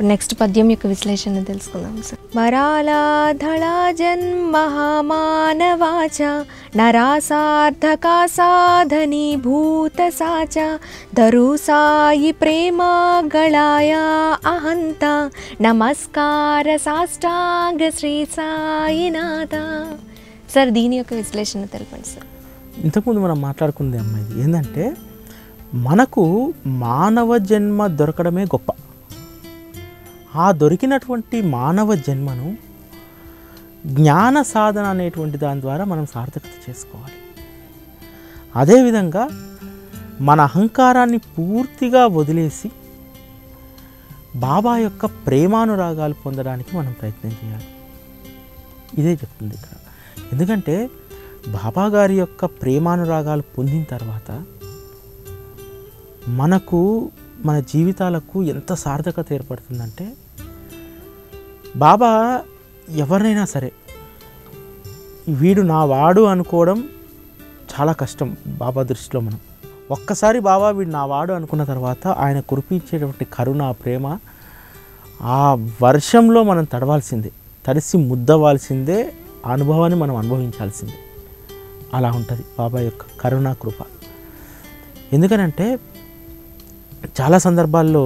Next పద్యం యొక్క విశ్లేషణ తెలుసుకుందాం సార్ వరాలాధళ జన్మహామానవాచ నరాసార్థకా సాధని భూత సాచ ధరుసాయి ప్రేమ గళాయ అహంత నమస్కార సాష్టాంగ శ్రీ సాయినాథ సార్ దీని యొక్క విశ్లేషణ తెలపండి సార్ ఇంతకుముందు మనం మాట్లాడుకున్నది అమ్మాయి ఏంటంటే మనకు మానవ జన్మ దొరకడమే గొప్ప ఆ దొరికినటువంటి మానవ జన్మను జ్ఞాన సాధన అనేటువంటి దాని ద్వారా మనం సార్థకత చేసుకోవాలి అదేవిధంగా మన అహంకారాన్ని పూర్తిగా వదిలేసి బాబా యొక్క ప్రేమానురాగాలు పొందడానికి మనం ప్రయత్నం చేయాలి ఇదే చెప్తుంది ఇక్కడ ఎందుకంటే బాబా గారి యొక్క ప్రేమానురాగాలు పొందిన తర్వాత మనకు మన జీవితాలకు ఎంత సార్థకత ఏర్పడుతుందంటే బాబా ఎవరినైనా సరే వీడు నా వాడు అనుకోవడం చాలా కష్టం బాబా దృష్టిలో మనం ఒక్కసారి బాబా వీడు నా వాడు అనుకున్న తర్వాత ఆయన కురిపించేటువంటి కరుణ ప్రేమ ఆ వర్షంలో మనం తడవాల్సిందే తడిసి ముద్దవాల్సిందే ఆ అనుభవాన్ని మనం అనుభవించాల్సిందే అలా ఉంటుంది బాబా యొక్క కరుణా కృప ఎందుకనంటే చాలా సందర్భాల్లో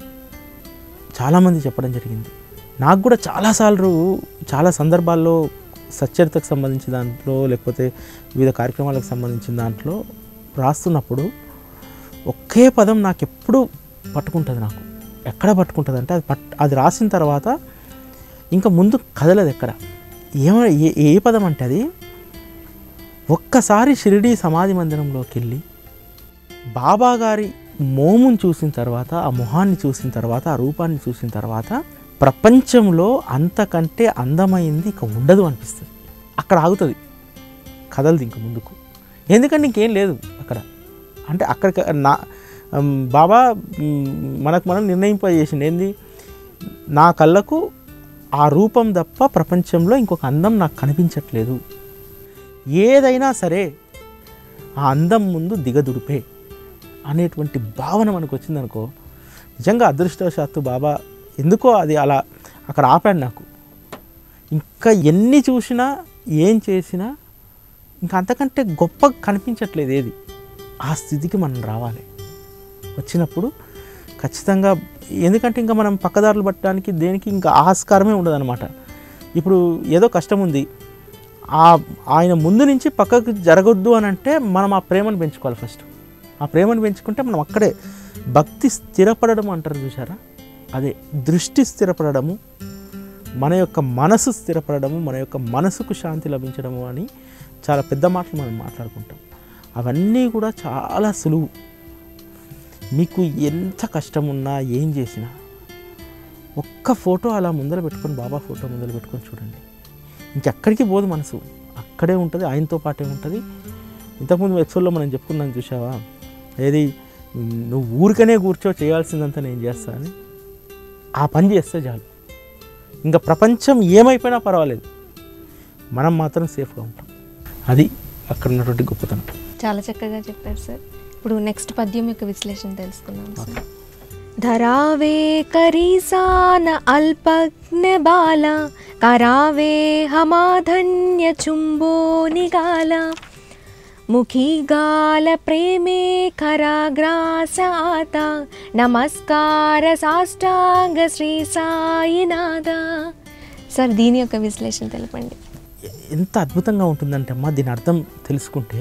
చాలామంది చెప్పడం జరిగింది నాకు కూడా చాలాసార్లు చాలా సందర్భాల్లో సచ్చరితకు సంబంధించిన దాంట్లో లేకపోతే వివిధ కార్యక్రమాలకు సంబంధించిన దాంట్లో రాస్తున్నప్పుడు ఒకే పదం నాకు ఎప్పుడు పట్టుకుంటుంది నాకు ఎక్కడ పట్టుకుంటుంది అంటే అది పట్ అది రాసిన తర్వాత ఇంకా ముందు కదలదు ఎక్కడ ఏమ ఏ ఏ పదం అంటే అది ఒక్కసారి షిరిడి సమాధి మందిరంలోకి వెళ్ళి బాబా గారి మోమును చూసిన తర్వాత ఆ మొహాన్ని చూసిన తర్వాత ఆ రూపాన్ని చూసిన తర్వాత ప్రపంచంలో అంతకంటే అందమైంది ఇక ఉండదు అనిపిస్తుంది అక్కడ ఆగుతుంది కదలదు ఇంక ముందుకు ఎందుకంటే ఇంకేం లేదు అక్కడ అంటే అక్కడ నా ఉమ్, బాబా ఉమ్, మనకు మనం నిర్ణయింపజేసింది ఏంది నా కళ్ళకు ఆ రూపం తప్ప ప్రపంచంలో ఇంకొక అందం నాకు కనిపించట్లేదు ఏదైనా సరే ఆ అందం ముందు దిగదుడిపే అనేటువంటి భావన మనకు వచ్చిందనుకో నిజంగా అదృష్టవశాత్తు బాబా ఎందుకో అది అలా అక్కడ ఆపాడు నాకు ఇంకా ఎన్ని చూసినా ఏం చేసినా ఇంకా అంతకంటే గొప్ప కనిపించట్లేదు ఏది ఆ స్థితికి మనం రావాలి వచ్చినప్పుడు ఖచ్చితంగా ఎందుకంటే ఇంకా మనం పక్కదారులు పట్టడానికి దేనికి ఇంకా ఆస్కారమే ఉండదన్నమాట ఇప్పుడు ఏదో కష్టం ఉంది ఆ ఆయన ముందు నుంచి పక్కకు జరగొద్దు అని అంటే మనం ఆ ప్రేమను పెంచుకోవాలి ఫస్ట్ ఆ ప్రేమను పెంచుకుంటే మనం అక్కడే భక్తి స్థిరపడడం అంటారు చూసారా అదే దృష్టి స్థిరపడము మన యొక్క మనసు స్థిరపడము మన యొక్క మనసుకు శాంతి లభించడము అని చాలా పెద్ద మాటలు మనం మాట్లాడుకుంటాం అవన్నీ కూడా చాలా సులువు మీకు ఎంత కష్టం ఉన్నా ఏం చేసినా ఒక్క ఫోటో అలా ముందర పెట్టుకొని బాబా ఫోటో ముందర పెట్టుకొని చూడండి ఇంకెక్కడికి పోదు మనసు అక్కడే ఉంటుంది ఆయనతో పాటే ఉంటుంది ఇంతకుముందు ఎపిసోడ్లో మనం చెప్పుకున్నాం చూసావా ఏది నువ్వు ఊరికనే కూర్చో చేయాల్సిందంతా నేను చేస్తా అని ఆ పని చేస్తే చాలు ఇంకా ప్రపంచం ఏమైపోయినా పర్వాలేదు మనం మాత్రం సేఫ్గా ఉంటాం అది అక్కడ ఉన్నటువంటి గొప్పతనం చాలా చక్కగా చెప్పారు సార్ ఇప్పుడు నెక్స్ట్ పద్యం యొక్క విశ్లేషణ తెలుసుకుందాం సార్ ధరావే కరీసాన అల్పజ్ఞ బాల కరావే హమాధన్య చుంబో నిగాల ముఖీ గాల ప్రేమే కరాగ్రాస ఆత నమస్కార సాష్టాంగ శ్రీ సాయినాథ సార్ దీని యొక్క విశ్లేషణ తెలపండి ఎంత అద్భుతంగా ఉంటుందంటే అమ్మా దీని అర్థం తెలుసుకుంటే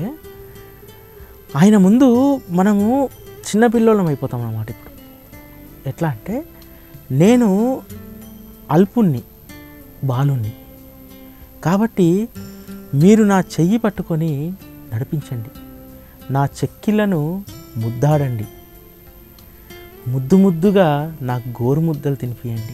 ఆయన ముందు మనము చిన్నపిల్లోళం అయిపోతాం అన్నమాట ఇప్పుడు ఎట్లా అంటే నేను అల్పుణ్ణి బాలుణ్ణి కాబట్టి మీరు నా చెయ్యి పట్టుకొని నడిపించండి నా చెక్కిళ్ళను ముద్దాడండి ముద్దు ముద్దుగా నాకు గోరు ముద్దలు తినిపియండి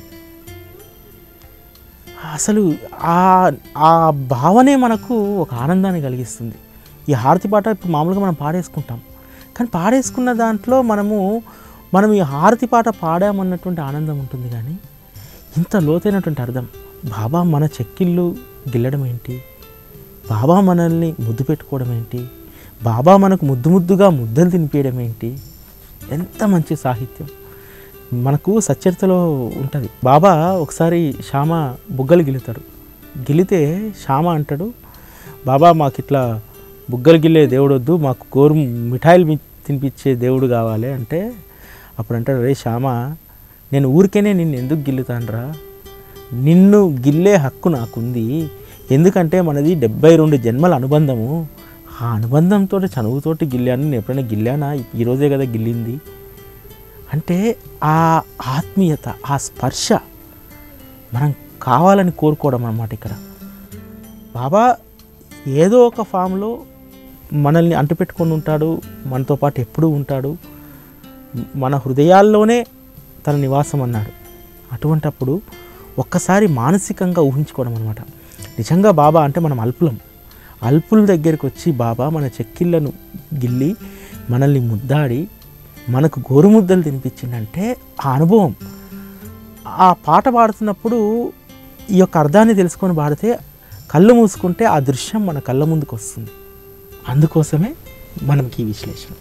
అసలు ఆ ఆ భావనే మనకు ఒక ఆనందాన్ని కలిగిస్తుంది ఈ హారతి పాట ఇప్పుడు మామూలుగా మనం పాడేసుకుంటాం కానీ పాడేసుకున్న దాంట్లో మనము మనం ఈ హారతి పాట పాడామన్నటువంటి ఆనందం ఉంటుంది కానీ ఇంత లోతైనటువంటి అర్థం బాబా మన చెక్కిళ్ళు గిల్లడం ఏంటి బాబా మనల్ని ముద్దు పెట్టుకోవడం ఏంటి బాబా మనకు ముద్దు ముద్దుగా ముద్దలు తినిపించడం ఏంటి ఎంత మంచి సాహిత్యం మనకు సచ్చరితలో ఉంటుంది బాబా ఒకసారి శ్యామ బుగ్గలు గిలుతాడు గిలితే శ్యామ అంటాడు బాబా మాకు ఇట్లా బుగ్గలు గిల్లే దేవుడు వద్దు మాకు గోరు మిఠాయిలు మీ- తినిపించే దేవుడు కావాలి అంటే అప్పుడు అంటాడు రే శ్యామ నేను ఊరికేనే నిన్ను ఎందుకు గిల్లుతానరా నిన్ను గిల్లే హక్కు నాకుంది ఎందుకంటే మనది డెబ్బై రెండు జన్మల అనుబంధము ఆ అనుబంధంతో చనువుతోటి గిల్లాను నేను ఎప్పుడైనా గిల్లానా ఈరోజే కదా గిల్లింది అంటే ఆ ఆత్మీయత ఆ స్పర్శ మనం కావాలని కోరుకోవడం అన్నమాట ఇక్కడ బాబా ఏదో ఒక ఫామ్లో మనల్ని అంటుపెట్టుకొని ఉంటాడు మనతో పాటు ఎప్పుడూ ఉంటాడు మన హృదయాల్లోనే తన నివాసం అన్నాడు అటువంటప్పుడు ఒక్కసారి మానసికంగా ఊహించుకోవడం అనమాట నిజంగా బాబా అంటే మనం అల్పులం అల్పుల దగ్గరికి వచ్చి బాబా మన చెక్కిళ్ళను గిల్లి మనల్ని ముద్దాడి మనకు గోరుముద్దలు తినిపించిందంటే ఆ అనుభవం ఆ పాట పాడుతున్నప్పుడు ఈ యొక్క అర్థాన్ని తెలుసుకొని పాడితే కళ్ళు మూసుకుంటే ఆ దృశ్యం మన కళ్ళ ముందుకు వస్తుంది అందుకోసమే మనకి ఈ విశ్లేషణ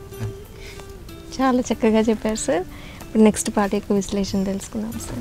చాలా చక్కగా చెప్పారు సార్ ఇప్పుడు నెక్స్ట్ పాట యొక్క విశ్లేషణ తెలుసుకుందాం సార్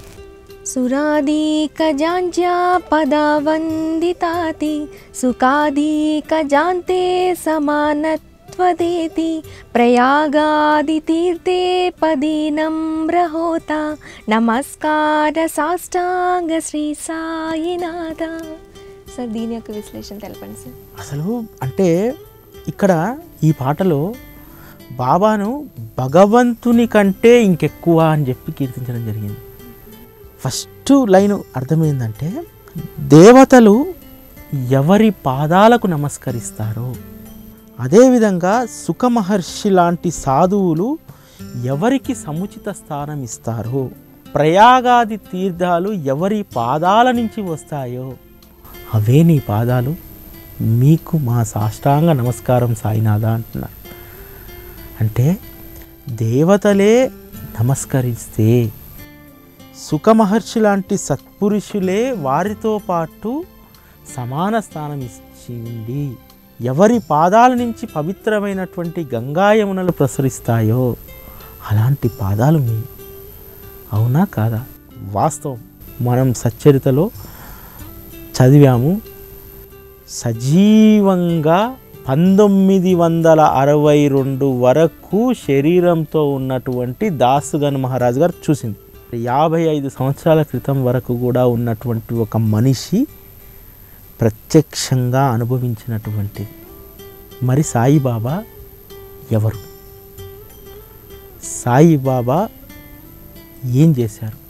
సురాదీకజాంజ్యా పదావందితాతి సుఖాదీకజాంతే సమానత్వదేతి ప్రయాగాదితీర్థే పదీనమ్రహోత నమస్కార సాష్టాంగ శ్రీ సాయినాథ సార్ దీని యొక్క విశ్లేషణ తెలపండి సార్ అసలు అంటే ఇక్కడ ఈ పాటలో బాబాను భగవంతుని కంటే ఇంకెక్కువ అని చెప్పి కీర్తించడం జరిగింది ఫస్ట్ లైన్ అర్థమైందంటే దేవతలు ఎవరి పాదాలకు నమస్కరిస్తారో అదేవిధంగా సుఖమహర్షి లాంటి సాధువులు ఎవరికి సముచిత స్థానం ఇస్తారో ప్రయాగాది తీర్థాలు ఎవరి పాదాల నుంచి వస్తాయో అవే నీ పాదాలు మీకు మా సాష్టాంగ నమస్కారం సాయినాథ అంటున్నారు అంటే దేవతలే నమస్కరిస్తే సుఖమహర్షి లాంటి సత్పురుషులే వారితో పాటు సమాన స్థానం ఇచ్చి ఉండి ఎవరి పాదాల నుంచి పవిత్రమైనటువంటి గంగాయమునలు ప్రసరిస్తాయో అలాంటి పాదాలు మీ అవునా కాదా వాస్తవం మనం సచ్చరితలో చదివాము సజీవంగా పంతొమ్మిది వందల అరవై రెండు వరకు శరీరంతో ఉన్నటువంటి దాసుగన్ మహారాజు గారు చూసింది యాభై ఐదు సంవత్సరాల క్రితం వరకు కూడా ఉన్నటువంటి ఒక మనిషి ప్రత్యక్షంగా అనుభవించినటువంటిది మరి సాయిబాబా ఎవరు సాయిబాబా ఏం చేశారు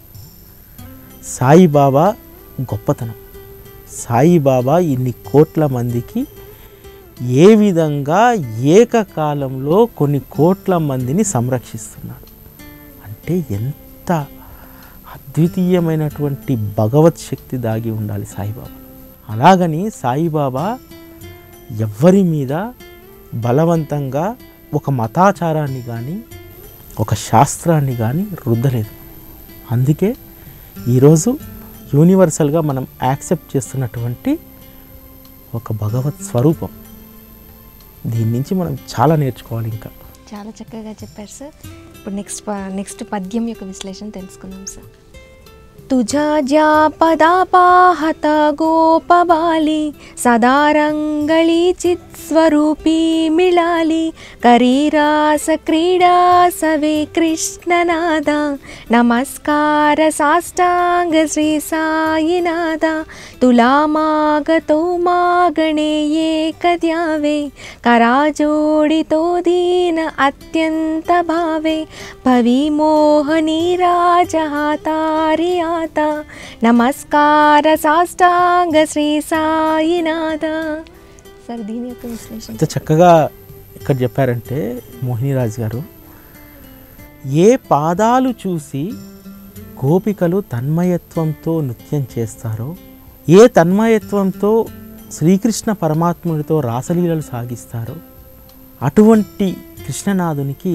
సాయిబాబా గొప్పతనం సాయిబాబా ఇన్ని కోట్ల మందికి ఏ విధంగా ఏకకాలంలో కొన్ని కోట్ల మందిని సంరక్షిస్తున్నాడు అంటే ఎంత అద్వితీయమైనటువంటి భగవత్ శక్తి దాగి ఉండాలి సాయిబాబా అలాగని సాయిబాబా ఎవ్వరి మీద బలవంతంగా ఒక మతాచారాన్ని కానీ ఒక శాస్త్రాన్ని కానీ రుద్దలేదు అందుకే ఈరోజు యూనివర్సల్గా మనం యాక్సెప్ట్ చేస్తున్నటువంటి ఒక భగవత్ స్వరూపం దీని నుంచి మనం చాలా నేర్చుకోవాలి ఇంకా చాలా చక్కగా చెప్పారు సార్ ఇప్పుడు నెక్స్ట్ ప- నెక్స్ట్ పద్యం యొక్క విశ్లేషణ తెలుసుకుందాం సార్ తుజా జాపదాపాహత గోపబాలి సదారంగళి చిత్స్వరూపీ మిళాలి కరీరాస క్రీడా సవే కృష్ణనాద నమస్కార సాష్టాంగ శ్రీ సాయినాథ తులామాగతో మాగణే ఏకద్యావే కరాజోడితో దీన అత్యంత భావే భవి మోహనీ రాజహాతారి ఆత నమస్కార సాష్టాంగ శ్రీ సాయినాథ సార్ దీని యొక్క విశ్లేషణ ఎంత చక్కగా ఇక్కడ చెప్పారంటే మోహినీరాజు గారు ఏ పాదాలు చూసి గోపికలు తన్మయత్వంతో నృత్యం చేస్తారో ఏ తన్మయత్వంతో శ్రీకృష్ణ పరమాత్ముడితో రాసలీలలు సాగిస్తారో అటువంటి కృష్ణనాథునికి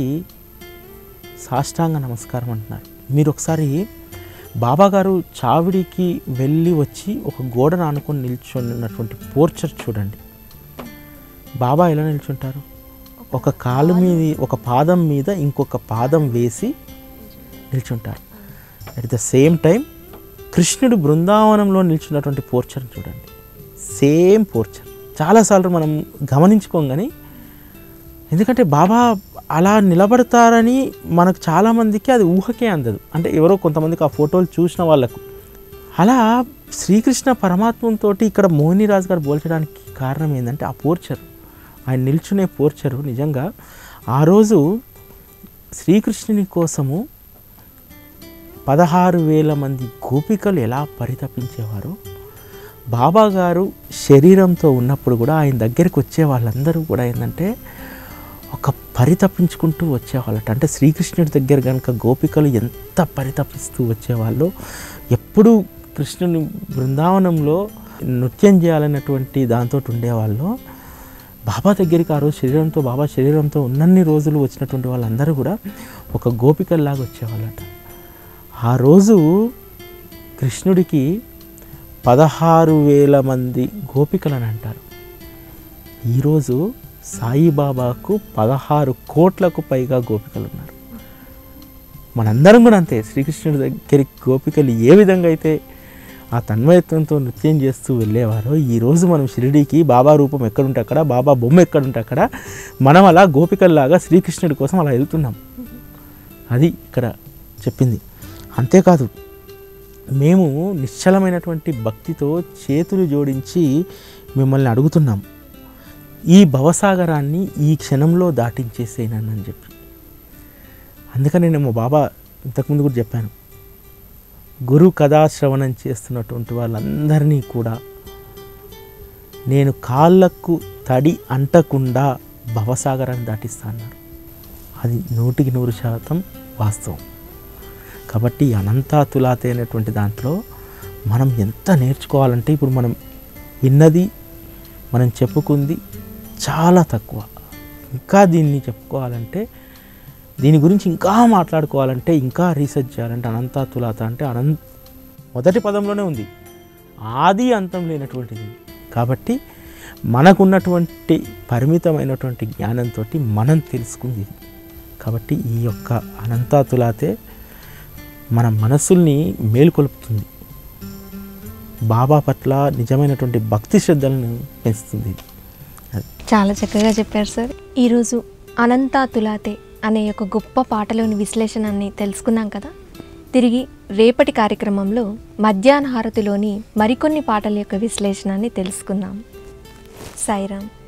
సాష్టాంగ నమస్కారం అంటున్నారు మీరు ఒకసారి బాబా గారు చావిడికి వెళ్ళి వచ్చి ఒక గోడను ఆనుకొని నిల్చున్నటువంటి పోర్చర్ చూడండి బాబా ఎలా నిల్చుంటారు ఒక కాలు మీద ఒక పాదం మీద ఇంకొక పాదం వేసి నిల్చుంటారు అట్ ద సేమ్ టైం కృష్ణుడు బృందావనంలో నిల్చున్నటువంటి పోర్చర్ని చూడండి సేమ్ పోర్చర్ చాలాసార్లు మనం గమనించుకోం కానీ ఎందుకంటే బాబా అలా నిలబడతారని మనకు చాలామందికి అది ఊహకే అందదు అంటే ఎవరో కొంతమందికి ఆ ఫోటోలు చూసిన వాళ్ళకు అలా శ్రీకృష్ణ పరమాత్మంతో ఇక్కడ మోహినీరాజు గారు పోల్చడానికి కారణం ఏంటంటే ఆ పోర్చరు ఆయన నిల్చునే పోర్చరు నిజంగా ఆ రోజు శ్రీకృష్ణుని కోసము పదహారు వేల మంది గోపికలు ఎలా పరితపించేవారో బాబా గారు శరీరంతో ఉన్నప్పుడు కూడా ఆయన దగ్గరికి వచ్చే వాళ్ళందరూ కూడా ఏంటంటే ఒక పరితపించుకుంటూ వచ్చేవాళ్ళట అంటే శ్రీకృష్ణుడి దగ్గర కనుక గోపికలు ఎంత పరితపిస్తూ వచ్చేవాళ్ళు ఎప్పుడూ కృష్ణుని బృందావనంలో నృత్యం చేయాలన్నటువంటి దాంతో ఉండేవాళ్ళు బాబా దగ్గరికి ఆ రోజు శరీరంతో బాబా శరీరంతో ఉన్నన్ని రోజులు వచ్చినటువంటి వాళ్ళందరూ కూడా ఒక గోపికల్లాగా వచ్చేవాళ్ళట ఆ రోజు కృష్ణుడికి పదహారు వేల మంది గోపికలని అంటారు ఈరోజు సాయిబాబాకు పదహారు కోట్లకు పైగా గోపికలు ఉన్నారు మనందరం కూడా అంతే శ్రీకృష్ణుడి దగ్గరికి గోపికలు ఏ విధంగా అయితే ఆ తన్మయత్వంతో నృత్యం చేస్తూ వెళ్ళేవారో ఈరోజు మనం షిరిడీకి బాబా రూపం ఎక్కడుంటే అక్కడ బాబా బొమ్మ ఎక్కడుంటే అక్కడ మనం అలా గోపికల్లాగా శ్రీకృష్ణుడి కోసం అలా వెళ్తున్నాం అది ఇక్కడ చెప్పింది అంతేకాదు మేము నిశ్చలమైనటువంటి భక్తితో చేతులు జోడించి మిమ్మల్ని అడుగుతున్నాం ఈ భవసాగరాన్ని ఈ క్షణంలో దాటించేసేనని చెప్పి అందుకని నేను మా బాబా ఇంతకుముందు కూడా చెప్పాను గురు కథాశ్రవణం చేస్తున్నటువంటి వాళ్ళందరినీ కూడా నేను కాళ్ళకు తడి అంటకుండా భవసాగరాన్ని దాటిస్తాను అది నూటికి నూరు శాతం వాస్తవం కాబట్టి ఈ అనంతాతులాతే అనేటువంటి దాంట్లో మనం ఎంత నేర్చుకోవాలంటే ఇప్పుడు మనం విన్నది మనం చెప్పుకుంది చాలా తక్కువ ఇంకా దీన్ని చెప్పుకోవాలంటే దీని గురించి ఇంకా మాట్లాడుకోవాలంటే ఇంకా రీసెర్చ్ చేయాలంటే అనంతాతులాత అంటే అనంత మొదటి పదంలోనే ఉంది ఆది అంతం లేనటువంటిది కాబట్టి మనకున్నటువంటి పరిమితమైనటువంటి జ్ఞానంతో మనం తెలుసుకుంది ఇది కాబట్టి ఈ యొక్క అనంతాతులాతే మన మనసుల్ని మేలుకొలుపుతుంది బాబా పట్ల నిజమైనటువంటి భక్తి శ్రద్ధలను పెంచుతుంది ఇది. అది చాలా చక్కగా చెప్పారు సార్ ఈరోజు అనంతా తులాతే అనే ఒక గొప్ప పాటలోని విశ్లేషణని తెలుసుకున్నాం కదా తిరిగి రేపటి కార్యక్రమంలో మధ్యాహ్న హారతిలోని మరికొన్ని పాటల యొక్క విశ్లేషణని తెలుసుకుందాం సాయిరామ్